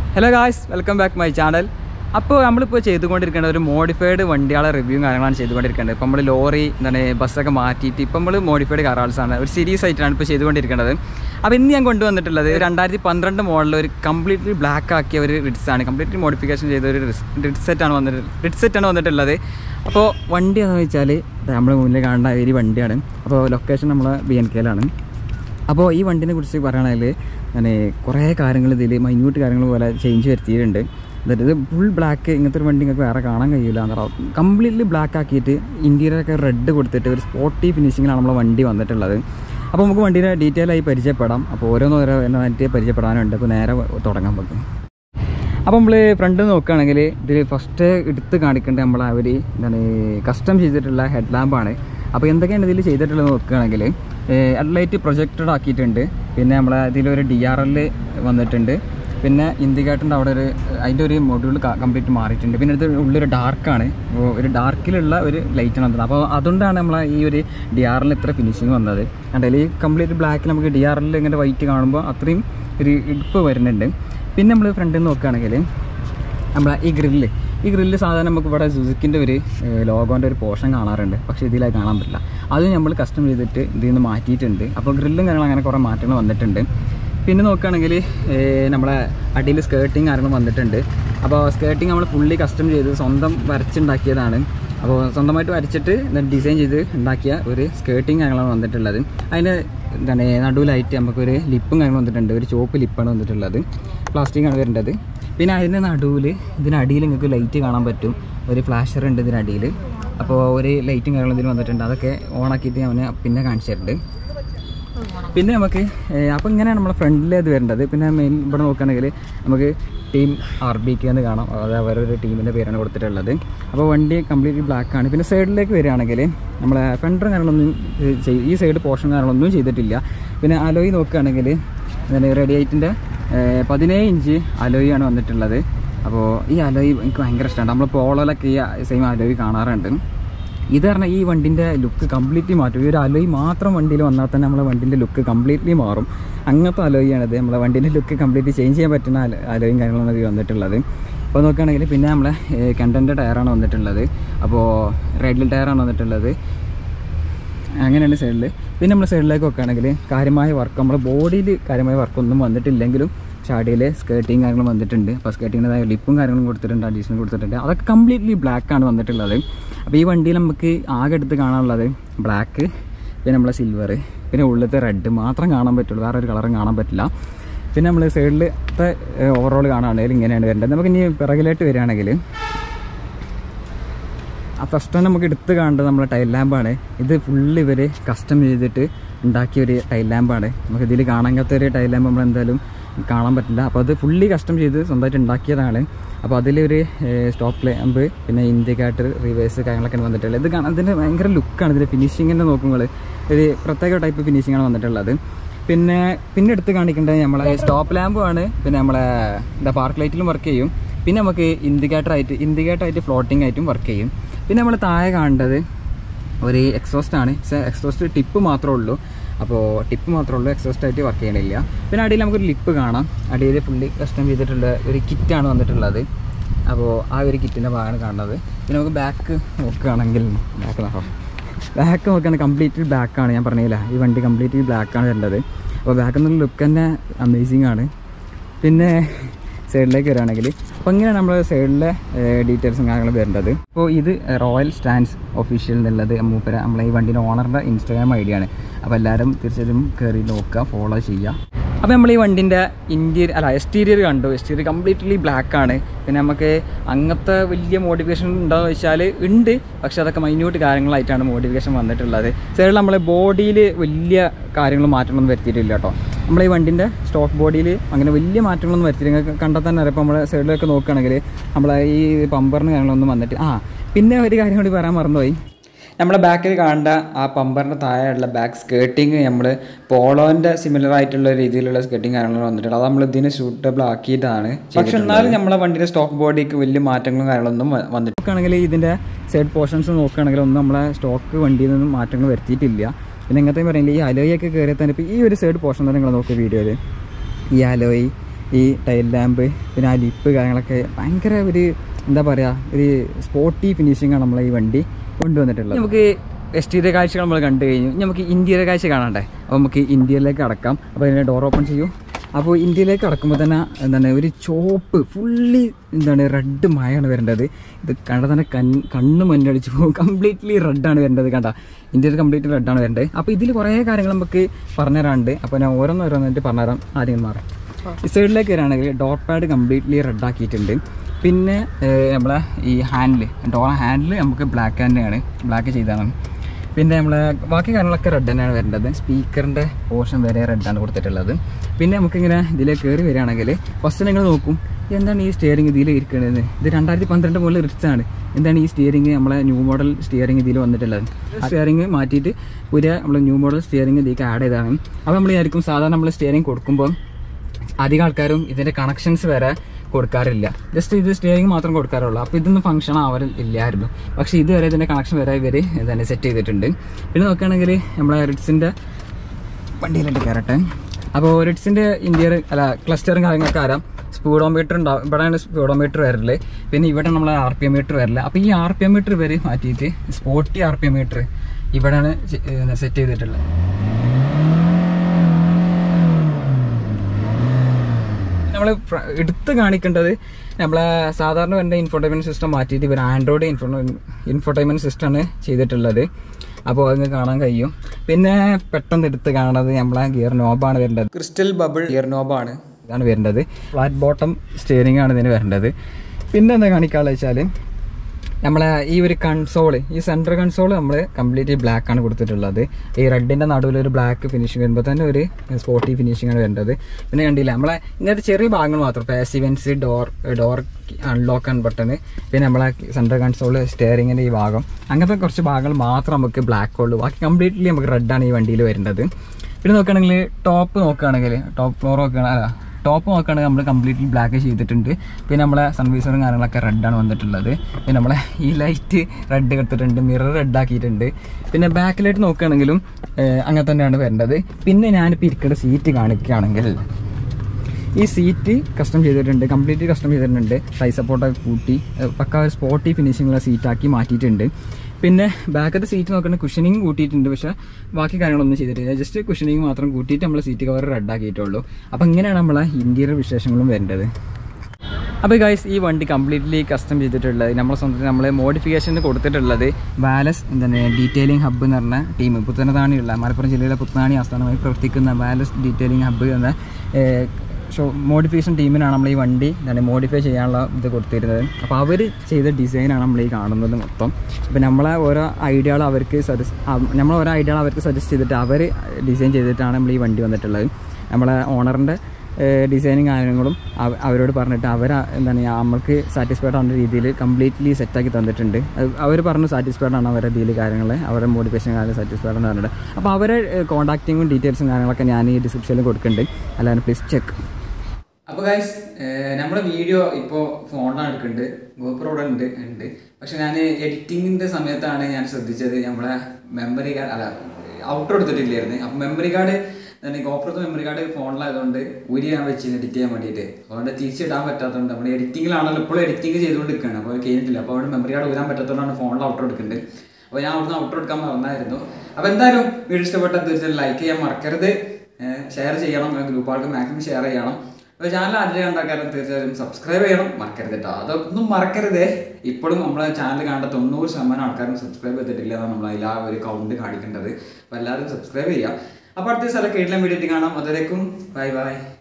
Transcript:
hello guys welcome back my channel അപ്പോൾ നമ്മളിപ്പോൾ ചെയ്തുകൊണ്ടിരിക്കേണ്ട ഒരു മോഡിഫൈഡ് വണ്ടികളെ റിവ്യൂ കാര്യങ്ങളാണ് ചെയ്തുകൊണ്ടിരിക്കേണ്ടത് ഇപ്പോൾ നമ്മൾ ലോറി എന്താണ് ബസ്സൊക്കെ മാറ്റിയിട്ട് ഇപ്പോൾ നമ്മൾ മോഡിഫൈഡ് കാറാൾസാണ് ഒരു സീരീസ് ആയിട്ടാണ് ഇപ്പോൾ ചെയ്തുകൊണ്ടിരിക്കേണ്ടത് അപ്പോൾ ഇന്ന് ഞാൻ കൊണ്ടുവന്നിട്ടുള്ളത് രണ്ടായിരത്തി പന്ത്രണ്ട് മോഡലിൽ ഒരു കംപ്ലീറ്റ്ലി ബ്ലാക്ക് ആക്കിയ ഒരു റിഡ്സ് ആണ് കംപ്ലീറ്റ്ലി മോഡിഫിക്കേഷൻ ചെയ്ത ഒരു റിഡ് സെറ്റാണ് വന്നിട്ട് റിഡ് സെറ്റാണ് വന്നിട്ടുള്ളത് അപ്പോൾ വണ്ടി എന്താണെന്ന് വെച്ചാൽ നമ്മൾ മുന്നിൽ കാണേണ്ട ഒരു വണ്ടിയാണ് അപ്പോൾ ലൊക്കേഷൻ നമ്മൾ ബി എൻ കെയിലാണ് അപ്പോൾ ഈ വണ്ടിനെ കുറിച്ച് പറയുകയാണെങ്കിൽ ഞാൻ കുറേ കാര്യങ്ങൾ ഇതിൽ മൈന്യൂട്ട് കാര്യങ്ങൾ പോലെ ചേഞ്ച് വരുത്തിയിട്ടുണ്ട് അതായത് ഇത് ഫുൾ ബ്ലാക്ക് ഇങ്ങനത്തെ ഒരു വണ്ടി നിങ്ങൾക്ക് വേറെ കാണാൻ കഴിയില്ല എന്ന് പറയാം കംപ്ലീറ്റ്ലി ബ്ലാക്ക് ആക്കിയിട്ട് ഇൻറ്റീരിയറൊക്കെ റെഡ് കൊടുത്തിട്ട് ഒരു സ്പോട്ടി ഫിനിഷിങ്ങിലാണ് നമ്മളെ വണ്ടി വന്നിട്ടുള്ളത് അപ്പോൾ നമുക്ക് വണ്ടീനെ ഡീറ്റെയിൽ ആയി പരിചയപ്പെടാം അപ്പോൾ ഓരോന്നോരോ എന്നെ പരിചയപ്പെടാനുണ്ട് അപ്പോൾ നേരെ തുടങ്ങാൻ പറ്റും അപ്പോൾ നമ്മൾ ഫ്രണ്ട് നോക്കുകയാണെങ്കിൽ ഇതിൽ ഫസ്റ്റ് എടുത്ത് കാണിക്കേണ്ടത് നമ്മളെ അവർ എന്താണ് കസ്റ്റം ചെയ്തിട്ടുള്ള ഹെഡ് ലാമ്പാണ് അപ്പോൾ എന്തൊക്കെയാണ് ഇതിൽ ചെയ്തിട്ടുള്ളത് നോക്കുകയാണെങ്കിൽ ലൈറ്റ് പ്രൊജക്റ്റഡ് ആക്കിയിട്ടുണ്ട് പിന്നെ നമ്മളെ ഇതിലൊരു ഡി ആർ എൽ വന്നിട്ടുണ്ട് പിന്നെ ഇൻഡിക്കേറ്ററിൻ്റെ അവിടെ ഒരു അതിൻ്റെ ഒരു മൊഡ്യൂൾ കംപ്ലീറ്റ് മാറിയിട്ടുണ്ട് പിന്നെ ഇത് ഉള്ളൊരു ഡാർക്കാണ് അപ്പോൾ ഒരു ഡാർക്കിലുള്ള ഒരു ലൈറ്റാണ് വന്നത് അപ്പോൾ അതുകൊണ്ടാണ് നമ്മളെ ഈ ഒരു ഡി ആർ എൽ ഇത്ര ഫിനിഷിങ് വന്നത് കണ്ടില്ല ഈ കംപ്ലീറ്റ് ബ്ലാക്കിൽ നമുക്ക് ഡി ആർ എൽ ഇങ്ങനെ വൈറ്റ് കാണുമ്പോൾ അത്രയും ഒരു ഇടുപ്പ് വരുന്നുണ്ട് പിന്നെ നമ്മൾ ഫ്രണ്ടിൽ നോക്കുകയാണെങ്കിൽ നമ്മളെ ഈ ഗ്രില്ല് ഈ ഗ്രില്ല് സാധാരണ നമുക്ക് ഇവിടെ സുസുക്കിൻ്റെ ഒരു ലോഗോൻ്റെ ഒരു പോർഷൻ കാണാറുണ്ട് പക്ഷേ ഇതിലായി കാണാൻ പറ്റില്ല അത് നമ്മൾ കസ്റ്റം ചെയ്തിട്ട് ഇതിൽ നിന്ന് മാറ്റിയിട്ടുണ്ട് അപ്പോൾ ഗ്രില്ലും കാര്യങ്ങളും അങ്ങനെ കുറേ മാറ്റങ്ങൾ വന്നിട്ടുണ്ട് പിന്നെ നോക്കുകയാണെങ്കിൽ നമ്മളെ അടിയിൽ സ്കേർട്ടിങ് കാര്യങ്ങളും വന്നിട്ടുണ്ട് അപ്പോൾ സ്കേർട്ടിങ് നമ്മൾ ഫുള്ളി കസ്റ്റം ചെയ്ത് സ്വന്തം വരച്ചുണ്ടാക്കിയതാണ് അപ്പോൾ സ്വന്തമായിട്ട് വരച്ചിട്ട് ഡിസൈൻ ചെയ്ത് ഉണ്ടാക്കിയ ഒരു സ്കേർട്ടിങ് കാര്യങ്ങളാണ് വന്നിട്ടുള്ളത് അതിന് എന്താണ് നടുവിലായിട്ട് നമുക്കൊരു ലിപ്പും കാര്യങ്ങളും വന്നിട്ടുണ്ട് ഒരു ചോപ്പ് ലിപ്പാണ് വന്നിട്ടുള്ളത് പ്ലാസ്റ്റിക് ആണ് വരേണ്ടത് പിന്നെ അതിൻ്റെ നടുവിൽ ഇതിനടിയിൽ നിങ്ങൾക്ക് ലൈറ്റ് കാണാൻ പറ്റും ഒരു ഫ്ലാഷർ ഉണ്ട് ഇതിനടിയിൽ അപ്പോൾ ഒരു ലൈറ്റും കാര്യങ്ങളും ഇതിന് വന്നിട്ടുണ്ട് അതൊക്കെ ഓണാക്കിയിട്ട് ഞാൻ പിന്നെ കാണിച്ചു തരുന്നുണ്ട് പിന്നെ നമുക്ക് അപ്പോൾ ഇങ്ങനെയാണ് നമ്മളെ ഫ്രണ്ടിൽ അത് വരേണ്ടത് പിന്നെ മെയിൻ ഇവിടെ നോക്കുകയാണെങ്കിൽ നമുക്ക് ടീം ആർ ബി കെ എന്ന് കാണാം അത് അവരൊരു ടീമിൻ്റെ പേരാണ് കൊടുത്തിട്ടുള്ളത് അപ്പോൾ വണ്ടി കംപ്ലീറ്റ്ലി ബ്ലാക്ക് ആണ് പിന്നെ സൈഡിലേക്ക് വരികയാണെങ്കിൽ നമ്മളെ ഫെൻഡറും കാര്യങ്ങളൊന്നും ചെയ്- ഈ സൈഡ് പോർഷൻ കാര്യങ്ങളൊന്നും ചെയ്തിട്ടില്ല പിന്നെ അലോയി നോക്കുകയാണെങ്കിൽ എന്താണ് റേഡിയേറ്റിൻ്റെ പതിനേഴ് ഇഞ്ച് അലോയി ആണ് വന്നിട്ടുള്ളത് അപ്പോൾ ഈ അലോയി എനിക്ക് ഭയങ്കര ഇഷ്ടമാണ് നമ്മൾ പോളോലൊക്കെ ഈ സെയിം അലോയി കാണാറുണ്ട് ഇത് പറഞ്ഞാൽ ഈ വണ്ടിൻ്റെ ലുക്ക് കംപ്ലീറ്റ്ലി മാറ്റും ഈ ഒരു അലോയി മാത്രം വണ്ടിയിൽ വന്നാൽ തന്നെ നമ്മളെ വണ്ടിൻ്റെ ലുക്ക് കംപ്ലീറ്റ്ലി മാറും അങ്ങനത്തെ അലോയിയാണിത് നമ്മളെ വണ്ടിൻ്റെ ലുക്ക് കംപ്ലീറ്റ്ലി ചേഞ്ച് ചെയ്യാൻ പറ്റുന്ന അല- അലോയും കാര്യങ്ങളാണ് ഇത് വന്നിട്ടുള്ളത് അപ്പോൾ നോക്കുകയാണെങ്കിൽ പിന്നെ നമ്മളെ കണ്ടൻ്റെ ടയറാണ് വന്നിട്ടുള്ളത് അപ്പോൾ റെഡിൽ ടയറാണ് വന്നിട്ടുള്ളത് അങ്ങനെയാണ് സൈഡിൽ പിന്നെ നമ്മൾ സൈഡിലേക്ക് നോക്കുകയാണെങ്കിൽ കാര്യമായ വർക്ക് നമ്മുടെ ബോഡിയിൽ കാര്യമായ വർക്കൊന്നും വന്നിട്ടില്ലെങ്കിലും ഷാഡിയിൽ സ്കേർട്ടിങ് കാര്യങ്ങളും വന്നിട്ടുണ്ട് അപ്പോൾ സ്കേർട്ടിങ്ങിൻ്റെതായ ലിപ്പും കാര്യങ്ങളും കൊടുത്തിട്ടുണ്ട് അഡീഷണൽ കൊടുത്തിട്ടുണ്ട് അതൊക്കെ കംപ്ലീറ്റ്ലി ബ്ലാക്ക് ആണ് വന്നിട്ടുള്ളത് അപ്പോൾ ഈ വണ്ടിയിൽ നമുക്ക് ആകെ എടുത്ത് കാണാനുള്ളത് ബ്ലാക്ക് പിന്നെ നമ്മളെ സിൽവർ പിന്നെ ഉള്ളിലത്തെ റെഡ് മാത്രം കാണാൻ പറ്റുള്ളൂ വേറെ ഒരു കളറും കാണാൻ പറ്റില്ല പിന്നെ നമ്മൾ സൈഡിലത്തെ ഓവറോൾ കാണുകയാണെങ്കിൽ ഇങ്ങനെയാണ് വരേണ്ടത് നമുക്ക് ഇനി പിറകിലായിട്ട് വരികയാണെങ്കിൽ ആ ഫസ്റ്റ് തന്നെ നമുക്ക് എടുത്ത് കാണേണ്ടത് നമ്മളെ ടൈൽ ലാമ്പാണ് ഇത് ഫുള്ള് ഇവർ കസ്റ്റം ചെയ്തിട്ട് ഉണ്ടാക്കിയ ഒരു ടൈൽ ലാമ്പാണ് നമുക്ക് ഇതിൽ കാണാത്ത ഒരു ടൈൽ ലാമ്പ് നമ്മൾ എന്തായാലും കാണാൻ പറ്റില്ല അപ്പോൾ അത് ഫുള്ളി കസ്റ്റം ചെയ്ത് സ്വന്തമായിട്ട് ഉണ്ടാക്കിയതാണ് അപ്പോൾ അതിലൊരു സ്റ്റോപ്പ് ലാമ്പ് പിന്നെ ഇൻഡിക്കേറ്റർ റിവേഴ്സ് കാര്യങ്ങളൊക്കെ വന്നിട്ടുള്ളത് ഇത് കാണാൻ ഇതിൻ്റെ ഭയങ്കര ലുക്കാണ് ഇതിൻ്റെ ഫിനിഷിങ്ങിൻ്റെ നോക്കുമ്പോൾ ഒരു പ്രത്യേക ടൈപ്പ് ഫിനിഷിങ്ങാണ് വന്നിട്ടുള്ളത് പിന്നെ പിന്നെ എടുത്ത് കാണിക്കേണ്ടത് നമ്മളെ സ്റ്റോപ്പ് ലാമ്പും ആണ് പിന്നെ നമ്മളെ എന്താ പാർക്ക് ലൈറ്റിലും വർക്ക് ചെയ്യും പിന്നെ നമുക്ക് ഇൻഡിക്കേറ്റർ ആയിട്ട് ഇൻഡിക്കേറ്റർ ആയിട്ട് ഫ്ലോട്ടിംഗ് ആയിട്ടും വർക്ക് ചെയ്യും പിന്നെ നമ്മൾ താഴെ കാണേണ്ടത് ഒരു എക്സോസ്റ്റ് ആണ് എക്സോസ്റ്റ് ടിപ്പ് മാത്രമേ ഉള്ളൂ അപ്പോൾ ടിപ്പ് മാത്രമേ ഉള്ളൂ എക്സോസ്റ്റ് ആയിട്ട് വർക്ക് ചെയ്യണില്ല പിന്നെ അടിയിൽ നമുക്കൊരു ലിപ്പ് കാണാം അടിയിൽ ഫുള്ളി കസ്റ്റം ചെയ്തിട്ടുള്ള ഒരു കിറ്റാണ് വന്നിട്ടുള്ളത് അപ്പോൾ ആ ഒരു കിറ്റിൻ്റെ ഭാഗമാണ് കാണുന്നത് പിന്നെ നമുക്ക് ബാക്ക് നോക്കുകയാണെങ്കിൽ ബാക്ക് നോക്കാം ബാക്ക് നോക്കുകയാണെങ്കിൽ കംപ്ലീറ്റ്ലി ബ്ലാക്കാണ് ഞാൻ പറഞ്ഞില്ല ഈ വണ്ടി കംപ്ലീറ്റ്ലി ബ്ലാക്കാണ് വരേണ്ടത് അപ്പോൾ ബാക്ക് എന്നുള്ള ലുക്ക് തന്നെ അമേസിങ് ആണ് പിന്നെ സൈഡിലേക്ക് വരികയാണെങ്കിൽ അപ്പോൾ ഇങ്ങനെ നമ്മൾ സൈഡിലെ ഡീറ്റെയിൽസും കാര്യങ്ങളും വരേണ്ടത് അപ്പോൾ ഇത് റോയൽ സ്റ്റാൻഡ്സ് ഒഫീഷ്യൽ എന്നുള്ളത് മൂപ്പര നമ്മളെ ഈ വണ്ടിൻ്റെ ഓണറിൻ്റെ ഇൻസ്റ്റാഗ്രാം ഐ ഡിയാണ് അപ്പോൾ എല്ലാവരും തീർച്ചയായിട്ടും കയറി നോക്കുക ഫോളോ ചെയ്യുക അപ്പോൾ നമ്മൾ ഈ വണ്ടിൻ്റെ ഇൻറ്റീരിയർ അല്ല എക്സ്റ്റീരിയർ കണ്ടു എക്സ്റ്റീരിയർ കംപ്ലീറ്റ്ലി ബ്ലാക്ക് ആണ് പിന്നെ നമുക്ക് അങ്ങനത്തെ വലിയ മോഡിഫിക്കേഷൻ ഉണ്ടോ എന്ന് വെച്ചാൽ ഉണ്ട് പക്ഷേ അതൊക്കെ മൈന്യൂട്ട് കാര്യങ്ങളായിട്ടാണ് മോഡിഫിക്കേഷൻ വന്നിട്ടുള്ളത് സൈഡിൽ നമ്മളെ ബോഡിയിൽ വലിയ കാര്യങ്ങൾ മാറ്റങ്ങളൊന്നും വരുത്തിയിട്ടില്ല കേട്ടോ നമ്മളെ ഈ വണ്ടിൻ്റെ സ്റ്റോക്ക് ബോഡിയിൽ അങ്ങനെ വലിയ മാറ്റങ്ങളൊന്നും വരുത്തിയില്ല നിങ്ങൾക്ക് കണ്ടാൽ തന്നെ അറിയാം ഇപ്പോൾ നമ്മളെ സൈഡിലൊക്കെ നോക്കുകയാണെങ്കിൽ നമ്മളെ ഈ പമ്പറിന് കാര്യങ്ങളൊന്നും വന്നിട്ട് ആ പിന്നെ ഒരു കാര്യം കൂടി പറയാൻ മറന്നുപോയി നമ്മളെ ബാക്കിൽ കാണേണ്ട ആ പമ്പറിൻ്റെ താഴെയുള്ള ബാക്ക് സ്കേർട്ടിങ് നമ്മൾ പോളോൻ്റെ സിമിലർ ആയിട്ടുള്ള രീതിയിലുള്ള സ്കേർട്ടിങ് കാര്യങ്ങളും വന്നിട്ടുണ്ട് അത് നമ്മൾ ഇതിന് സൂട്ടബിൾ ആക്കിയിട്ടാണ് പക്ഷെ എന്നാലും നമ്മളെ വണ്ടിയുടെ സ്റ്റോക്ക് ബോഡിക്ക് വലിയ മാറ്റങ്ങളും കാര്യങ്ങളൊന്നും വ- വന്നിട്ട് നോക്കുകയാണെങ്കിൽ ഇതിൻ്റെ സൈഡ് പോർഷൻസ് നോക്കുകയാണെങ്കിൽ ഒന്നും നമ്മളെ സ്റ്റോക്ക് വണ്ടിയിൽ നിന്നും മാറ്റങ്ങൾ വരുത്തിയിട്ടില്ല പിന്നെ ഇങ്ങനത്തെ പറയുന്നത് ഈ അലോയൊക്കെ കയറിയാൽ തന്നെ ഇപ്പോൾ ഈ ഒരു സൈഡ് പോർഷൻ തന്നെ നിങ്ങൾ നോക്കുക വീഡിയോയിൽ ഈ അലോയി ഈ ടൈൽ ലാമ്പ് പിന്നെ ആ ലിപ്പ് കാര്യങ്ങളൊക്കെ ഭയങ്കര ഒരു എന്താ പറയുക ഒരു സ്പോർട്ടി ഫിനിഷിംഗ് ആണ് നമ്മളെ ഈ വണ്ടി കൊണ്ടുവന്നിട്ടുള്ളത് നമുക്ക് എക്സ്റ്റീരിയർ കാഴ്ചകൾ നമ്മൾ കണ്ടു കഴിഞ്ഞു ഇനി നമുക്ക് ഇന്ത്യയിലെ കാഴ്ച കാണണ്ടേ അപ്പോൾ നമുക്ക് ഇന്ത്യയിലേക്ക് അടക്കാം അപ്പോൾ അതിൻ്റെ ഡോർ ഓപ്പൺ ചെയ്യൂ അപ്പോൾ ഇന്ത്യയിലേക്ക് അടക്കുമ്പോൾ തന്നെ എന്താണ് ഒരു ചോപ്പ് ഫുള്ളി എന്താണ് റെഡ് മയാണ് വരേണ്ടത് ഇത് കണ്ട തന്നെ കൺ കണ്ണ് മഞ്ഞടിച്ച് പോകും കംപ്ലീറ്റ്ലി റെഡാണ് വരേണ്ടത് കണ്ട ഇന്ത്യയിൽ കംപ്ലീറ്റ്ലി റെഡാണ് വരേണ്ടത് അപ്പോൾ ഇതിൽ കുറേ കാര്യങ്ങൾ നമുക്ക് പറഞ്ഞുതരാനുണ്ട് അപ്പോൾ ഞാൻ ഓരോന്നോരോന്നായിട്ട് പറഞ്ഞുതരാം ആദ്യം മാറാം ഈ സൈഡിലേക്ക് വരികയാണെങ്കിൽ ഡോർ പാഡ് കംപ്ലീറ്റ്ലി റെഡ് ആക്കിയിട്ടുണ്ട് പിന്നെ ഏഹ്, നമ്മളെ ഈ ഹാൻഡിൽ ഡോർ ഹാൻഡിൽ നമുക്ക് ബ്ലാക്ക് തന്നെയാണ് ബ്ലാക്ക് ചെയ്താണ് പിന്നെ നമ്മളെ ബാക്കി കാര്യങ്ങളൊക്കെ റെഡ് തന്നെയാണ് വരേണ്ടത് സ്പീക്കറിൻ്റെ പോർഷൻ വരെ റെഡാണ് കൊടുത്തിട്ടുള്ളത് പിന്നെ നമുക്കിങ്ങനെ ഇതിലേക്ക് കയറി വരികയാണെങ്കിൽ ഫസ്റ്റ് നിങ്ങൾ നോക്കും എന്താണ് ഈ സ്റ്റിയറിംഗ് ഇതിൽ ഇരിക്കുന്നത് ഇത് രണ്ടായിരത്തി പന്ത്രണ്ട് മുതൽ റിച്ചാണ് എന്താണ് ഈ സ്റ്റിയറിംഗ് നമ്മളെ ന്യൂ മോഡൽ സ്റ്റിയറിംഗ് ഇതിൽ വന്നിട്ടുള്ളത് സ്റ്റിയറിംഗ് മാറ്റിയിട്ട് പുതിയ നമ്മൾ ന്യൂ മോഡൽ സ്റ്റിയറിംഗ് ഇതിലേക്ക് ആഡ് ചെയ്തതാണ് അപ്പോൾ നമ്മൾ വിചാരിക്കും സാധാരണ നമ്മൾ സ്റ്റിയറിംഗ് കൊടുക്കുമ്പോൾ അധികം ആൾക്കാരും ഇതിൻ്റെ കണക്ഷൻസ് വരെ കൊടുക്കാറില്ല ജസ്റ്റ് ഇത് സ്റ്റിയറിംഗ് മാത്രം കൊടുക്കാറുള്ളൂ അപ്പോൾ ഇതൊന്നും ഫംഗ്ഷൻ ആവൽ ഇല്ലായിരുന്നു പക്ഷേ ഇതുവരെ ഇതിൻ്റെ കണക്ഷൻ വരെ ഇവർ തന്നെ സെറ്റ് ചെയ്തിട്ടുണ്ട് പിന്നെ നോക്കുകയാണെങ്കിൽ നമ്മളെ റിഡ്സിൻ്റെ വണ്ടിയിലോട്ട് കയറട്ടെ അപ്പോൾ റിഡ്സിൻ്റെ ഇന്ത്യർ അല്ല ക്ലസ്റ്ററും കാര്യങ്ങളൊക്കെ ആരാം സ്പീഡോമീറ്റർ ഉണ്ടാവും ഇവിടെയാണ് സ്പീഡോമീറ്റർ വരല് പിന്നെ ഇവിടെ നമ്മളെ ആർ പി എം മീറ്റർ വരില്ല അപ്പോൾ ഈ ആർ പി എം മീറ്റർ ഇവർ മാറ്റിയിട്ട് sporty R P M meter ഇവിടെയാണ് സെറ്റ് ചെയ്തിട്ടുള്ളത് നമ്മൾ എടുത്ത് കാണിക്കേണ്ടത് നമ്മളെ സാധാരണ വരുന്ന ഇൻഫോർട്ടൈൻമെന്റ് സിസ്റ്റം മാറ്റിയിട്ട് ഇവർ ആൻഡ്രോയിഡ് ഇൻഫോ ഇൻഫോർട്ടൈൻമെന്റ് സിസ്റ്റമാണ് ചെയ്തിട്ടുള്ളത് അപ്പോൾ അത് കാണാൻ കഴിയും പിന്നെ പെട്ടെന്ന് എടുത്ത് കാണുന്നത് നമ്മളെ ഗിയർ നോബാണ് വരേണ്ടത് ക്രിസ്റ്റൽ ബബിൾ ഗിയർ നോബാണ് ഇതാണ് വരേണ്ടത് ഫ്ലാറ്റ് ബോട്ടം സ്റ്റിയറിംഗ് ആണ് ഇതിന് വരേണ്ടത് പിന്നെ എന്താ കാണിക്കാന്ന് വെച്ചാൽ നമ്മളെ ഈ ഒരു കൺസോള് ഈ സെൻട്രൽ കൺസോൾ നമ്മൾ കംപ്ലീറ്റ് ബ്ലാക്ക് ആണ് കൊടുത്തിട്ടുള്ളത് ഈ റെഡിന്റെ നടുവിൽ ഒരു ബ്ലാക്ക് ഫിനിഷിംഗ് വരുമ്പോൾ തന്നെ ഒരു സ്പോട്ടി ഫിനിഷിംഗ് ആണ് വരേണ്ടത് പിന്നെ കണ്ടില്ല നമ്മളെ ഇങ്ങനത്തെ ചെറിയ ഭാഗങ്ങൾ മാത്രം പാസിവൻസ് door door unlock and button പിന്നെ നമ്മളെ സെൻട്രൽ കൺസോൾ സ്റ്റിയറിങ്ങിന്റെ ഈ ഭാഗം അങ്ങനത്തെ കുറച്ച് ഭാഗങ്ങൾ മാത്രം നമുക്ക് ബ്ലാക്ക് ഉള്ളൂ ബാക്കി കംപ്ലീറ്റ്ലി നമുക്ക് റെഡാണ് ഈ വണ്ടിയിൽ വരുന്നത് പിന്നെ നോക്കുകയാണെങ്കിൽ ടോപ്പ് നോക്കുകയാണെങ്കിൽ ടോപ്പ് ഫ്ലോർ നോക്കുകയാണെങ്കിൽ ടോപ്പ് നോക്കുകയാണെങ്കിൽ നമ്മൾ കംപ്ലീറ്റ്ലി ബ്ലാക്ക് ചെയ്തിട്ടുണ്ട് പിന്നെ നമ്മളെ സൺവീസറും കാര്യങ്ങളൊക്കെ റെഡാണ് വന്നിട്ടുള്ളത് പിന്നെ നമ്മളെ ഈ ലൈറ്റ് റെഡ് എടുത്തിട്ടുണ്ട് മിറർ റെഡ് ആക്കിയിട്ടുണ്ട് പിന്നെ ബാക്കിലായിട്ട് നോക്കുകയാണെങ്കിലും ഏഹ്, അങ്ങനെ തന്നെയാണ് വരേണ്ടത് പിന്നെ ഞാനിപ്പോൾ ഇരിക്കേണ്ട സീറ്റ് കാണിക്കുകയാണെങ്കിൽ ഈ സീറ്റ് കസ്റ്റം ചെയ്തിട്ടുണ്ട് കംപ്ലീറ്റ് കസ്റ്റം ചെയ്തിട്ടുണ്ട് സൈസ് സപ്പോർട്ടൊക്കെ കൂട്ടി ഏഹ്, പക്ക ഒരു സ്പോട്ടി ഫിനിഷിങ്ങുള്ള സീറ്റാക്കി മാറ്റിയിട്ടുണ്ട് പിന്നെ ബാക്കത്തെ സീറ്റ് നോക്കുന്ന കുഷനിങ് കൂട്ടിയിട്ടുണ്ട് പക്ഷേ ബാക്കി കാര്യങ്ങളൊന്നും ചെയ്തിട്ടില്ല ജസ്റ്റ് കുഷനിങ് മാത്രം കൂട്ടിയിട്ട് നമ്മൾ സീറ്റ് കവർ റെഡ് ആക്കിയിട്ടുള്ളൂ അപ്പോൾ ഇങ്ങനെയാണ് നമ്മളെ ഇന്റീരിയർ വിശേഷങ്ങളും വരേണ്ടത് അപ്പോൾ ഗൈസ് ഈ വണ്ടി കംപ്ലീറ്റ്ലി കസ്റ്റം ചെയ്തിട്ടുള്ളത് നമ്മളെ സ്വന്തം നമ്മൾ മോഡിഫിക്കേഷന് കൊടുത്തിട്ടുള്ളത് വാലസ് എന്താണ് ഡീറ്റെയിലിംഗ് ഹബ്ബ് എന്ന് പറഞ്ഞ ടീം പുത്തനത്താണിയുള്ള മലപ്പുറം ജില്ലയിലെ പുത്തനാണി ആസ്ഥാനമായി പ്രവർത്തിക്കുന്ന വാലസ് ഡീറ്റെയിലിംഗ് ഹബ്ബ് എന്ന ഏഹ്, ഷോ മോഡിഫിക്കേഷൻ ടീമിനാണ് നമ്മൾ ഈ വണ്ടി എന്താണ് മോഡിഫൈ ചെയ്യാനുള്ള ഇത് കൊടുത്തിരുന്നത് അപ്പോൾ അവർ ചെയ്ത ഡിസൈനാണ് നമ്മൾ ഈ കാണുന്നത് മൊത്തം അപ്പോൾ നമ്മളെ ഓരോ ഐഡിയകൾ അവർക്ക് സജസ്റ്റ് നമ്മൾ ഓരോ ഐഡിയകൾ അവർക്ക് സജസ്റ്റ് ചെയ്തിട്ട് അവർ ഡിസൈൻ ചെയ്തിട്ടാണ് നമ്മൾ ഈ വണ്ടി വന്നിട്ടുള്ളത് നമ്മളെ ഓണറിൻ്റെ ഡിസൈനും കാര്യങ്ങളും അവ- അവരോട് പറഞ്ഞിട്ട് അവർ എന്താണ് നമ്മൾക്ക് സാറ്റിസ്ഫൈഡ് ആവുന്ന രീതിയിൽ കംപ്ലീറ്റ്ലി സെറ്റാക്കി തന്നിട്ടുണ്ട് അവർ പറഞ്ഞു സാറ്റിസ്ഫൈഡ് ആണ് അവരുടെ ഇതിൽ കാര്യങ്ങൾ അവരുടെ മോട്ടിവേഷൻ കാര്യങ്ങൾ സാറ്റിസ്ഫൈഡ് ആണ് പറഞ്ഞിട്ട് അപ്പോൾ അവരെ കോൺടാക്റ്റിങ്ങും ഡീറ്റെയിൽസും കാര്യങ്ങളൊക്കെ ഞാൻ ഈ ഡിസ്ക്രിപ്ഷനിൽ കൊടുക്കുന്നുണ്ട് അല്ലാതെ പ്ലീസ് ചെക്ക് അപ്പോൾ ഗൈസ് നമ്മുടെ വീഡിയോ ഇപ്പോൾ ഫോണിലാണ് എടുക്കുന്നുണ്ട് ഗോപ്രോ ഇവിടെ ഉണ്ട് ഉണ്ട് പക്ഷെ ഞാൻ എഡിറ്റിങ്ങിൻ്റെ സമയത്താണ് ഞാൻ ശ്രദ്ധിച്ചത് നമ്മളെ മെമ്മറി കാർഡ് അല്ല ഔട്ടർ എടുത്തിട്ടില്ലായിരുന്നു അപ്പോൾ മെമ്മറി കാർഡ് തന്നെ ഗോപ്രത്തെ മെമ്മറി കാർഡ് ഫോണിലായതുകൊണ്ട് ഊരി ഞാൻ വെച്ച് എഡിറ്റ് ചെയ്യാൻ വേണ്ടിയിട്ട് അതുകൊണ്ട് തിരിച്ചിടാൻ പറ്റാത്തതുകൊണ്ട് നമ്മൾ എഡിറ്റിങ്ങിലാണല്ലോ ഇപ്പോഴും എഡിറ്റിംഗ് ചെയ്തുകൊണ്ട് നിൽക്കുകയാണ് അപ്പോൾ കഴിഞ്ഞിട്ടില്ല അപ്പോൾ അവിടെ മെമ്മറി കാർഡ് ഊരാൻ പറ്റാത്തതുകൊണ്ടാണ് ഫോണിൽ ഔട്ടർ എടുക്കുന്നുണ്ട് അപ്പോൾ ഞാൻ അവിടുന്ന് ഔട്ടർ എടുക്കാൻ മറന്നായിരുന്നു അപ്പോൾ എന്തായാലും വീഡിയോ ഇഷ്ടപ്പെട്ടാൽ തീർച്ചയായും ലൈക്ക് ചെയ്യാൻ മറക്കരുത് ഷെയർ ചെയ്യണം ഗ്രൂപ്പുകൾക്ക് മാക്സിമം ഷെയർ ചെയ്യണം അപ്പോൾ ചാനൽ ആദ്യം ഉണ്ടാക്കാനും തീർച്ചയായും സബ്സ്ക്രൈബ് ചെയ്യണം മറക്കരുത് കേട്ടോ അതൊന്നും മറക്കരുതേ ഇപ്പോഴും നമ്മളെ ചാനൽ കാണേണ്ട തൊണ്ണൂറ് ശതമാനം ആൾക്കാരും സബ്സ്ക്രൈബ് ചെയ്തിട്ടില്ല എന്നാണ് നമ്മൾ അതിൽ ആ ഒരു കൗണ്ട് കാണിക്കേണ്ടത് അപ്പോൾ എല്ലാവരും സബ്സ്ക്രൈബ് ചെയ്യുക അപ്പോൾ അടുത്ത സ്ഥലം കീഴിലും വീഡിയോ കാണാം അതുവരേക്കും ബൈ ബൈ